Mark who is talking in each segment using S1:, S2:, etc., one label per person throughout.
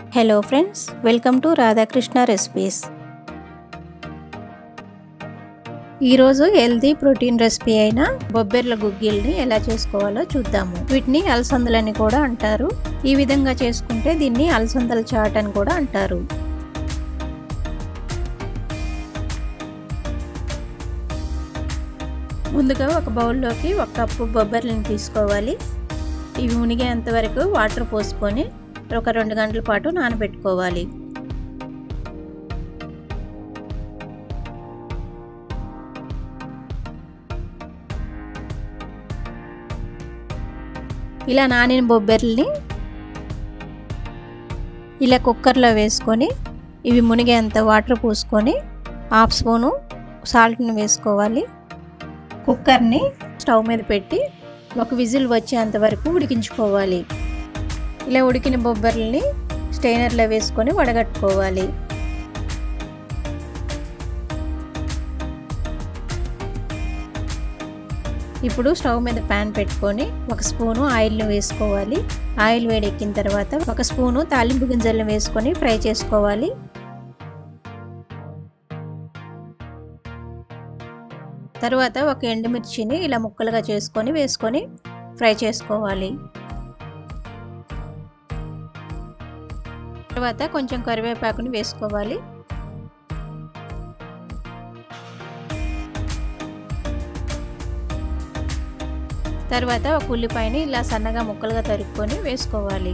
S1: hello friends welcome to Radhakrishna recipes ఈరోజు healthy protein recipe అయిన బొబ్బెర్ల గుగ్గిల్ని ఎలా చేసుకోవాలో చూద్దాము వీటిని అలసందలని కూడా అంటారు ఈ విధంగా చేసుకుంటే దీన్ని అలసందల చాట్ అని కూడా అంటారు ముందుగా ఒక బౌల్లోకి ఒక కప్పు బొబ్బర్లను తీసుకోవాలి ఇవి మునిగేంత వరకు వాటర్ పోసుకొని ఒక రెండు గంటల పాటు నానబెట్టుకోవాలి ఇలా నానిన బొబ్బెర్లని ఇలా కుక్కర్లో వేసుకొని ఇవి మునిగేంత వాటర్ పోసుకొని హాఫ్ స్పూను సాల్ట్ని వేసుకోవాలి కుక్కర్ని స్టవ్ మీద పెట్టి ఒక విజిల్ వచ్చేంత వరకు ఉడికించుకోవాలి ఇలా ఉడికిన బొబ్బర్లని స్టెయినర్లో వేసుకొని వడగట్టుకోవాలి ఇప్పుడు స్టవ్ మీద ప్యాన్ పెట్టుకొని ఒక స్పూను ఆయిల్ని వేసుకోవాలి ఆయిల్ వేడెక్కిన తర్వాత ఒక స్పూను తాలింపు గింజలను వేసుకొని ఫ్రై చేసుకోవాలి తర్వాత ఒక ఎండుమిర్చిని ఇలా ముక్కలుగా చేసుకొని వేసుకొని ఫ్రై చేసుకోవాలి తర్వాత కొంచెం కరివేపాకుని వేసుకోవాలి తర్వాత ఒక ఉల్లిపాయని ఇలా సన్నగా ముక్కలుగా తరుక్కొని వేసుకోవాలి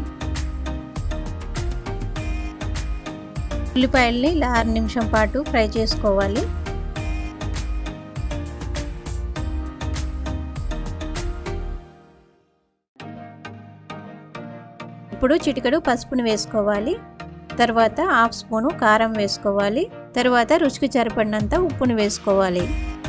S1: ఉల్లిపాయల్ని ఇలా ఆరు నిమిషం పాటు ఫ్రై చేసుకోవాలి ఇప్పుడు చిటికెడు పసుపుని వేసుకోవాలి తర్వాత హాఫ్ స్పూను కారం వేసుకోవాలి తర్వాత రుచికి సరిపడినంత ఉప్పుని వేసుకోవాలి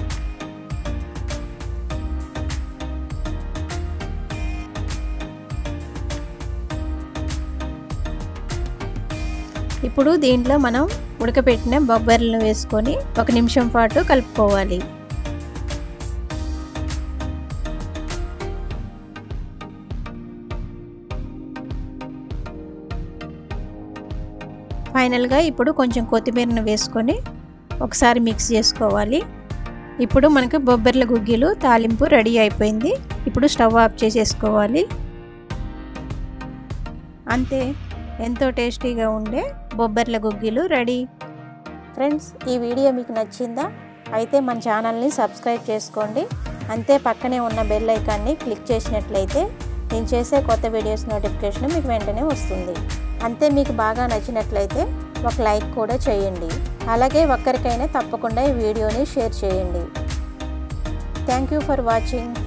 S1: ఇప్పుడు దీంట్లో మనం ఉడకపెట్టిన బొబ్బర్లను వేసుకొని ఒక నిమిషం పాటు కలుపుకోవాలి ఫైనల్గా ఇప్పుడు కొంచెం కొత్తిమీరను వేసుకొని ఒకసారి మిక్స్ చేసుకోవాలి ఇప్పుడు మనకు బొబ్బర్ల గుగ్గిలు తాలింపు రెడీ అయిపోయింది ఇప్పుడు స్టవ్ ఆఫ్ చేసేసుకోవాలి అంతే ఎంతో టేస్టీగా ఉండే బొబ్బర్ల గుగ్గిలు రెడీ ఫ్రెండ్స్ ఈ వీడియో మీకు నచ్చిందా అయితే మన ఛానల్ని సబ్స్క్రైబ్ చేసుకోండి అంతే పక్కనే ఉన్న బెల్ ఐకాన్ని క్లిక్ చేసినట్లయితే నేను చేసే కొత్త వీడియోస్ నోటిఫికేషన్ మీకు వెంటనే వస్తుంది అంతే మీకు బాగా నచ్చినట్లయితే ఒక లైక్ కూడా చేయండి అలాగే ఒక్కరికైనా తప్పకుండా ఈ వీడియోని షేర్ చేయండి థ్యాంక్ యూ ఫర్ వాచింగ్